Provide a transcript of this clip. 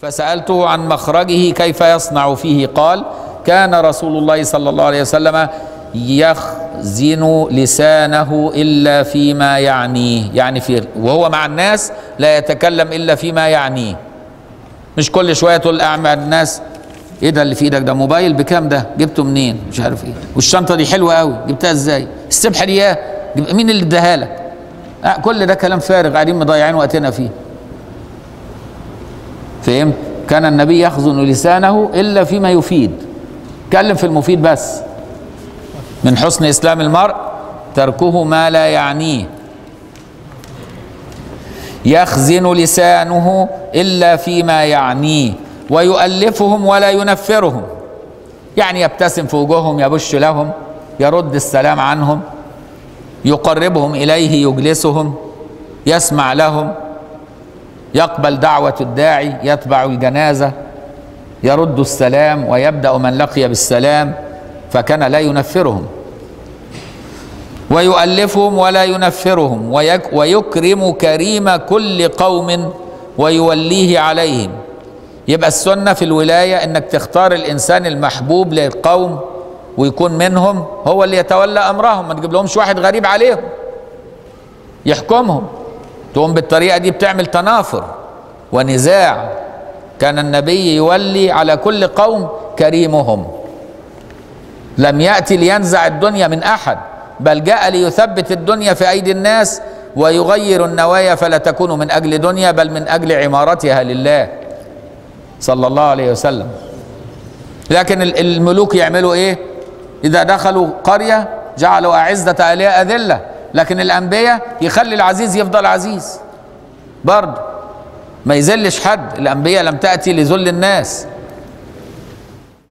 فسألته عن مخرجه كيف يصنع فيه قال كان رسول الله صلى الله عليه وسلم يخزن لسانه إلا فيما يعنيه يعني في وهو مع الناس لا يتكلم إلا فيما يعنيه مش كل شوية تقول أعمى الناس ايه ده اللي في ايدك ده موبايل بكام ده جبته منين مش عارف ايه والشنطه دي حلوه قوي جبتها ازاي السبحه دي ايه جب- مين اللي اداها لك آه كل ده كلام فارغ قاعدين مضيعين وقتنا فيه فهمت كان النبي يخزن لسانه الا فيما يفيد اتكلم في المفيد بس من حسن اسلام المرء تركه ما لا يعنيه يخزن لسانه الا فيما يعنيه ويؤلفهم ولا ينفرهم يعني يبتسم في وجوههم يبش لهم يرد السلام عنهم يقربهم اليه يجلسهم يسمع لهم يقبل دعوه الداعي يتبع الجنازه يرد السلام ويبدا من لقي بالسلام فكان لا ينفرهم ويؤلفهم ولا ينفرهم ويك ويكرم كريم كل قوم ويوليه عليهم يبقى السنة في الولاية انك تختار الانسان المحبوب للقوم ويكون منهم هو اللي يتولى امرهم ما تجيب لهمش واحد غريب عليهم يحكمهم تقوم بالطريقة دي بتعمل تنافر ونزاع كان النبي يولي على كل قوم كريمهم لم يأتي لينزع الدنيا من أحد بل جاء ليثبت الدنيا في أيدي الناس ويغير النوايا فلا تكون من أجل دنيا بل من أجل عمارتها لله صلى الله عليه وسلم لكن ال- الملوك يعملوا ايه اذا دخلوا قريه جعلوا اعزه اهلها اذله لكن الانبياء يخلي العزيز يفضل عزيز برضه ما يذلش حد الانبياء لم تاتي لذل الناس